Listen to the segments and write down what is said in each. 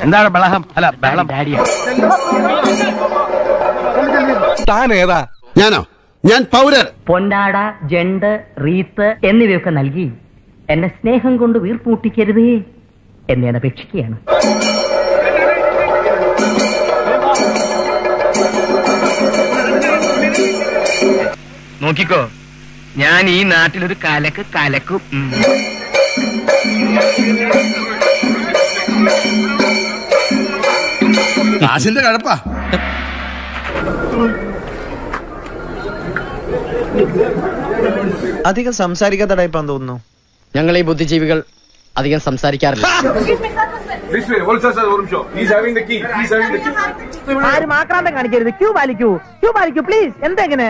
എന്താണ് ബളഹം അല്ല ബഹളം ഡാഡിയ താൻ ഏതാ ഞാനോ ഞാൻ പൗരൻ പൊന്നാട ജണ്ട് റീത്ത് എന്നിവയൊക്കെ നൽകി എന്നെ സ്നേഹം കൊണ്ട് വീർപ്പൂട്ടിക്കരുതേ എന്ന് ഞാൻ അപേക്ഷിക്കുകയാണ് നോക്കിക്കോ ഞാൻ ഈ നാട്ടിലൊരു കലക്ക് കലക്കും ഉം. കാശിന്റെ കഴപ്പാ അധികം സംസാരിക്കാത്ത ടൈപ്പാന്ന് തോന്നുന്നു ഞങ്ങൾ ഈ ബുദ്ധിജീവികൾ അധികം സംസാരിക്കാറില്ല ആരും ആക്രാന്തം കാണിക്കരുത് ക്യൂ പാലിക്കൂ ക്യൂ പാലിക്കൂ പ്ലീസ് എന്തെങ്ങനെ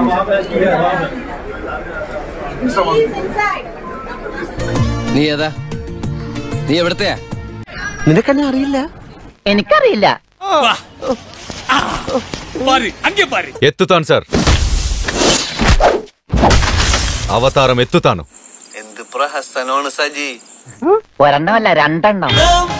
നീ ഏതാ നീ എവിടത്തെയാ നിനക്കെന്നെ അറിയില്ല എനിക്കറിയില്ല എത്തുത്താൻ സാർ അവതാരം എത്തുത്താനു എന്ത് പ്രഹസനമാണ് സജി ഒരെണ്ണമല്ല രണ്ടെണ്ണം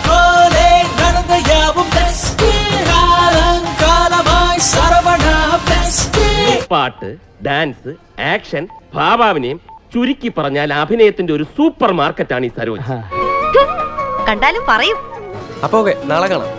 പാട്ട് ഡാൻസ് ആക്ഷൻ ഭാവാഭിനയം ചുരുക്കി പറഞ്ഞാൽ അഭിനയത്തിന്റെ ഒരു സൂപ്പർ മാർക്കറ്റാണ് ഈ സരോജ് കണ്ടാലും പറയും അപ്പൊ ഓക്കെ നാളെ കാണാം